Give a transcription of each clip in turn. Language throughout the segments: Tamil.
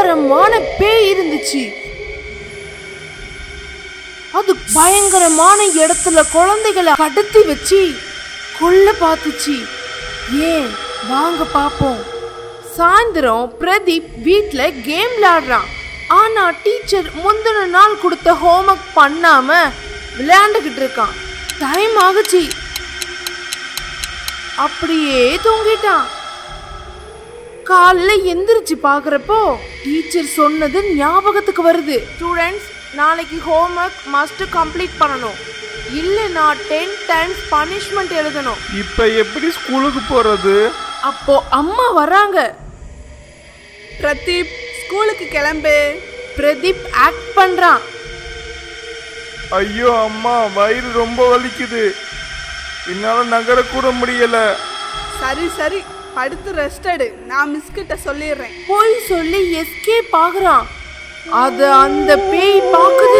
பயங்கரமான பேய் இருந்துச்சு அது பயங்கரமான இடத்துல குழந்தைகளை கடத்தி வச்சு கொல்ல பார்த்துச்சு ஏன் வாங்க பாப்போம் சாயந்தரம் பிரதீப் வீட்ல கேம் விளையாடுறான் ஆனா டீச்சர் முந்தின நாள் கொடுத்த ஹோம்ஒர்க் பண்ணாம விளையாண்டுகிட்டு இருக்கான் டைம் ஆகுச்சு அப்படியே தூங்கிட்டான் காலைல எந்திரிச்சு பார்க்குறப்போ டீச்சர் சொன்னது ஞாபகத்துக்கு வருது ஸ்டூடெண்ட்ஸ் நாளைக்கு ஹோம்ஒர்க் மஸ்ட் கம்ப்ளீட் பண்ணணும் இல்லைனா டென் டைம்ஸ் பனிஷ்மெண்ட் எழுதணும் இப்ப எப்படி ஸ்கூலுக்கு போறது அப்போ அம்மா வராங்க பிரதீப் ஸ்கூலுக்கு கிளம்பு பிரதீப் ஆக்ட் பண்றான் ஐயோ அம்மா வயிறு ரொம்ப வலிக்குது என்னால நகர கூட முடியல சரி சரி படுத்து ரெஸ்ட் எடு நான் மிஸ் கிட்ட சொல்லிடுறேன் போய் சொல்லி எஸ்கேப் ஆகுறான் அது அந்த பேய் பாக்குது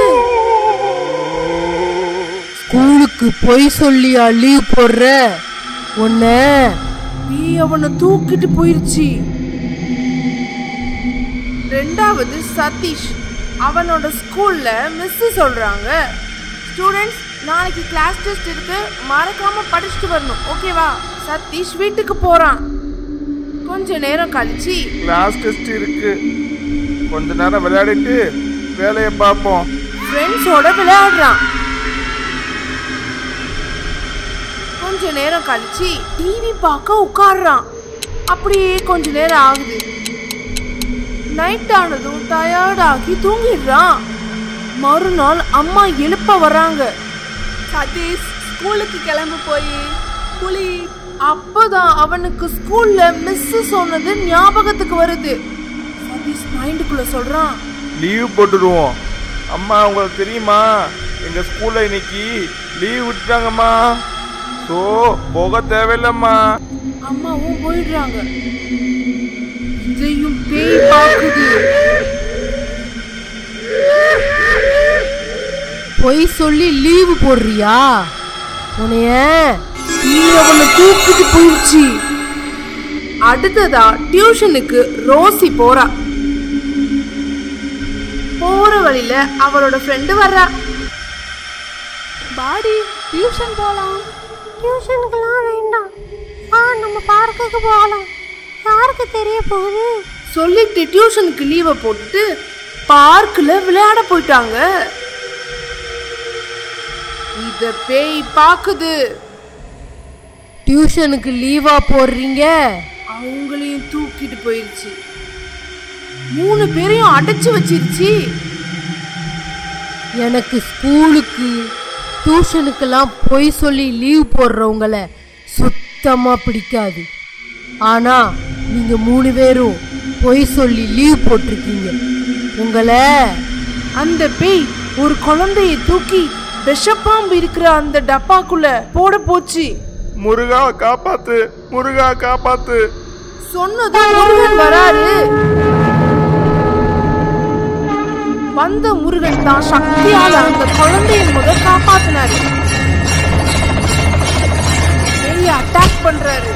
ஸ்கூலுக்கு பொய் சொல்லியா லீவ் போடுற உன்ன பேய் அவனை தூக்கிட்டு போயிருச்சு ரெண்டாவது சதீஷ் அவனோட ஸ்கூல்ல மிஸ் சொல்றாங்க ஸ்டூடெண்ட்ஸ் நாளைக்கு கிளாஸ் டெஸ்ட் இருக்கு மறக்காம படிச்சுட்டு வரணும் ஓகேவா சதீஷ் வீட்டுக்கு போறான் கொஞ்ச நேரம் கழிச்சு கிளாஸ் டெஸ்ட் இருக்கு கொஞ்ச நேரம் விளையாடிட்டு வேலையை பார்ப்போம் ஃப்ரெண்ட்ஸோட விளையாடுறான் கொஞ்ச நேரம் கழிச்சு டிவி பார்க்க உட்கார்றான் அப்படியே கொஞ்ச நேரம் ஆகுது நைட் ஆனதும் டயர்ட் ஆகி தூங்கிடுறான் மறுநாள் அம்மா எழுப்ப வராங்க சதீஷ் ஸ்கூலுக்கு கிளம்பு போய் புலி அப்பதான் அவனுக்கு ஸ்கூல்ல மிஸ் சொன்னது ஞாபகத்துக்கு வருது சதீஷ் மைண்டுக்குள்ள சொல்றான் லீவ் போட்டுடுவோம் அம்மா உங்களுக்கு தெரியுமா எங்க ஸ்கூல்ல இன்னைக்கு லீவ் விட்டுட்டாங்கம்மா ஸோ போக தேவையில்லம்மா அம்மாவும் போயிடுறாங்க இதையும் பேய் பாக்குது பொய் சொல்லி லீவு போடுறியா உன்னைய நீ அவனை தூக்கிட்டு போயிடுச்சு அடுத்ததா டியூஷனுக்கு ரோசி போறா போற வழியில அவளோட ஃப்ரெண்டு வர்றா பாடி டியூஷன் போலாம் டியூஷனுக்குலாம் வேண்டாம் ஆ நம்ம பார்க்குக்கு போகலாம் யாருக்கு தெரிய போகுது சொல்லிட்டு டியூஷனுக்கு லீவை போட்டுட்டு பார்க்ல விளையாட போயிட்டாங்க இத பேய் பாக்குது டியூஷனுக்கு லீவா போடுறீங்க அவங்களையும் தூக்கிட்டு போயிருச்சு மூணு பேரையும் அடைச்சு வச்சிருச்சு எனக்கு ஸ்கூலுக்கு டியூஷனுக்கெல்லாம் பொய் சொல்லி லீவ் போடுறவங்கள சுத்தமா பிடிக்காது ஆனா நீங்க மூணு பேரும் பொய் சொல்லி லீவ் போட்டிருக்கீங்க உங்களை அந்த பேய் ஒரு குழந்தைய தூக்கி விஷப்பாம்பு இருக்கிற அந்த டப்பாக்குள்ள போட போச்சு முருகா காப்பாத்து முருகா காப்பாத்து சொன்னதும் முருகன் வராரு வந்த முருகன் தான் சக்தியால அந்த குழந்தைய முத காப்பாத்தினாரு பேய அட்டாக் பண்றாரு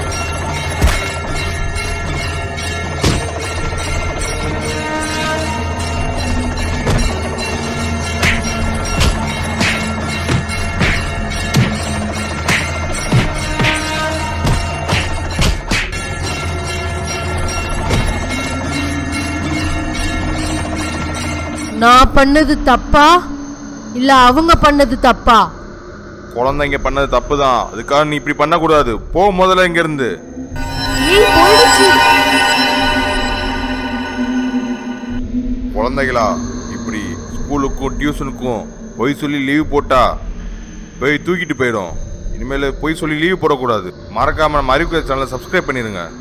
நான் பண்ணது தப்பா இல்ல அவங்க பண்ணது தப்பா குழந்தைங்க பண்ணது தப்பு தான் அதுக்காக நீ இப்படி பண்ணக்கூடாது போ முதல்ல இங்க இருந்து பேய் போயிடுச்சு குழந்தைகளா இப்படி ஸ்கூலுக்கும் டியூஷனுக்கும் பொய் சொல்லி லீவ் போட்டா போய் தூக்கிட்டு போயிடும் இனிமேல் பொய் சொல்லி லீவ் போடக்கூடாது மறக்காம நம்ம அறிவிக்கிற சேனலை சப்ஸ்கிரைப் பண்ணிடுங்க